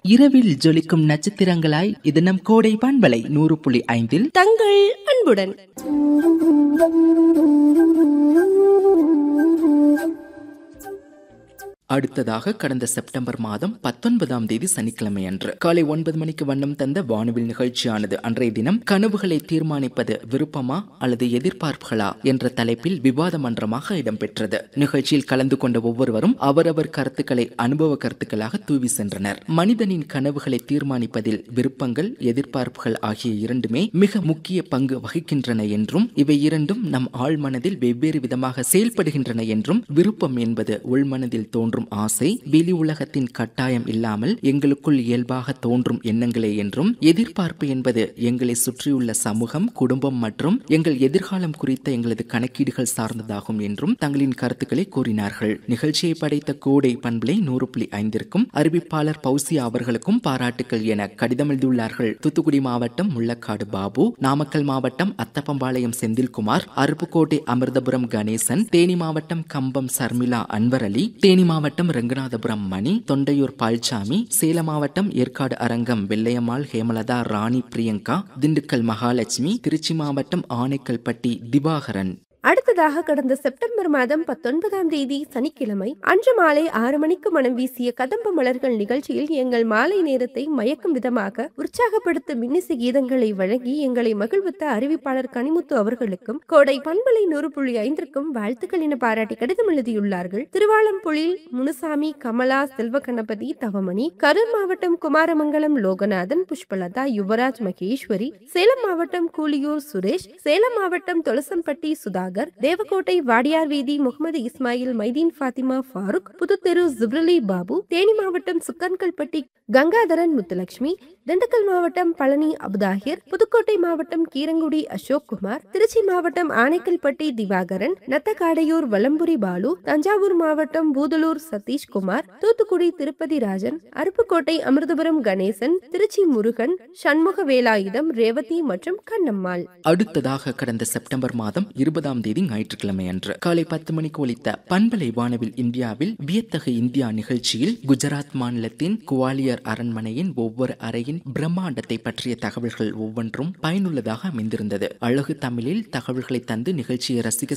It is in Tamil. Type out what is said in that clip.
இரவில் ஜொலிக்கும் நட்சத்திரங்களாய் இது நம் கோடை பண்பலை நூறு புள்ளி ஐந்தில் தங்கள் அன்புடன் அடுத்ததாக கடந்த செப்டம்பர் மாதம் பத்தொன்பதாம் தேதி சனிக்கிழமை அன்று காலை ஒன்பது மணிக்கு வண்ணம் தந்த வானவில் நிகழ்ச்சியானது அன்றைய தினம் கனவுகளை தீர்மானிப்பது விருப்பமா அல்லது எதிர்பார்ப்புகளா என்ற தலைப்பில் விவாத மன்றமாக இடம்பெற்றது நிகழ்ச்சியில் கலந்து கொண்ட ஒவ்வொருவரும் அவரவர் கருத்துக்களை அனுபவ கருத்துக்களாக தூவி சென்றனர் மனிதனின் கனவுகளை தீர்மானிப்பதில் விருப்பங்கள் எதிர்பார்ப்புகள் ஆகிய இரண்டுமே மிக முக்கிய பங்கு வகிக்கின்றன என்றும் இவை இரண்டும் நம் ஆழ்மனதில் வெவ்வேறு விதமாக செயல்படுகின்றன என்றும் விருப்பம் என்பது உள்மனதில் தோன்றும் தோன்றும் ஆசை வெளி உலகத்தின் கட்டாயம் இல்லாமல் எங்களுக்குள் இயல்பாக தோன்றும் எண்ணங்களே என்றும் எதிர்பார்ப்பு என்பது எங்களை சுற்றியுள்ள சமூகம் குடும்பம் மற்றும் எங்கள் எதிர்காலம் குறித்த எங்களது கணக்கீடுகள் சார்ந்ததாகும் என்றும் தங்களின் கருத்துக்களை கூறினார்கள் நிகழ்ச்சியை படைத்த கோடை பண்பலை நூறு புள்ளி ஐந்திற்கும் அறிவிப்பாளர் பௌசியா அவர்களுக்கும் பாராட்டுக்கள் என கடிதம் எழுதியுள்ளார்கள் தூத்துக்குடி மாவட்டம் முள்ளக்காடு பாபு நாமக்கல் மாவட்டம் அத்தப்பம்பாளையம் செந்தில்குமார் அருப்புக்கோட்டை அமிர்தபுரம் கணேசன் தேனி மாவட்டம் கம்பம் சர்மிளா அன்வர் அலி தேனி மாவட்டம் ரங்கநாதபுரம் மணி தொண்டையூர் பால்சாமி சேலம் மாவட்டம் ஏற்காடு அரங்கம் வெள்ளையம்மாள் ஹேமலதா ராணி பிரியங்கா திண்டுக்கல் மகாலட்சுமி திருச்சி மாவட்டம் ஆனைக்கல்பட்டி திவாகரன் அடுத்ததாக கடந்த செப்டம்பர் மாதம் பத்தொன்பதாம் தேதி சனிக்கிழமை அன்று மாலை ஆறு மணிக்கு மனம் வீசிய கதம்ப மலர்கள் நிகழ்ச்சியில் எங்கள் மாலை நேரத்தை மயக்கும் விதமாக உற்சாகப்படுத்தும் மின்னிசை கீதங்களை வழங்கி எங்களை மகிழ்வித்த அறிவிப்பாளர் கனிமுத்து அவர்களுக்கும் கோடை பண்பலை நூறு புள்ளி ஐந்திற்கும் வாழ்த்துக்கள் என பாராட்டி கடிதம் எழுதியுள்ளார்கள் திருவாளம்புலில் முனுசாமி கமலா செல்வ கணபதி தவமணி கரூர் மாவட்டம் குமாரமங்கலம் லோகநாதன் புஷ்பலதா யுவராஜ் மகேஸ்வரி சேலம் மாவட்டம் கூலியூர் சுரேஷ் சேலம் மாவட்டம் தொலசம்பட்டி சுதாகர் தேவக்கோட்டை வாடியார் வீதி முகமது இஸ்மாயில் மைதீன் ஃபாத்திமா ஃபாரூக் புதுத்தெரு ஜிப்ரலி பாபு தேனி மாவட்டம் சுக்கன்கல்பட்டி கங்காதரன் முத்துலட்சுமி திண்டுக்கல் மாவட்டம் பழனி அபுதாகிர் புதுக்கோட்டை மாவட்டம் கீரங்குடி அசோக் குமார் திருச்சி மாவட்டம் ஆனைக்கல்பட்டி திவாகரன் நத்தக்காடையூர் வலம்புரி பாலு தஞ்சாவூர் மாவட்டம் பூதலூர் சதீஷ்குமார் தூத்துக்குடி திருப்பதி ராஜன் அருப்புக்கோட்டை அமிர்தபுரம் கணேசன் திருச்சி முருகன் சண்முக வேலாயுதம் ரேவதி மற்றும் கண்ணம்மாள் அடுத்ததாக கடந்த செப்டம்பர் மாதம் இருபதாம் தேதி ஞாயிற்றுக்கிழமை அன்று காலை பத்து மணிக்கு ஒலித்த பண்பலை வானவில் இந்தியாவில் வியத்தகு இந்தியா நிகழ்ச்சியில் குஜராத் மாநிலத்தின் குவாலியர் அரண்மனையின் ஒவ்வொரு அறையின் பிரம்மாண்டத்தை பற்றிய தகவல்கள் ஒவ்வொன்றும் பயனுள்ளதாக அமைந்திருந்தது அழகு தமிழில் தகவல்களை தந்து நிகழ்ச்சியை ரசிக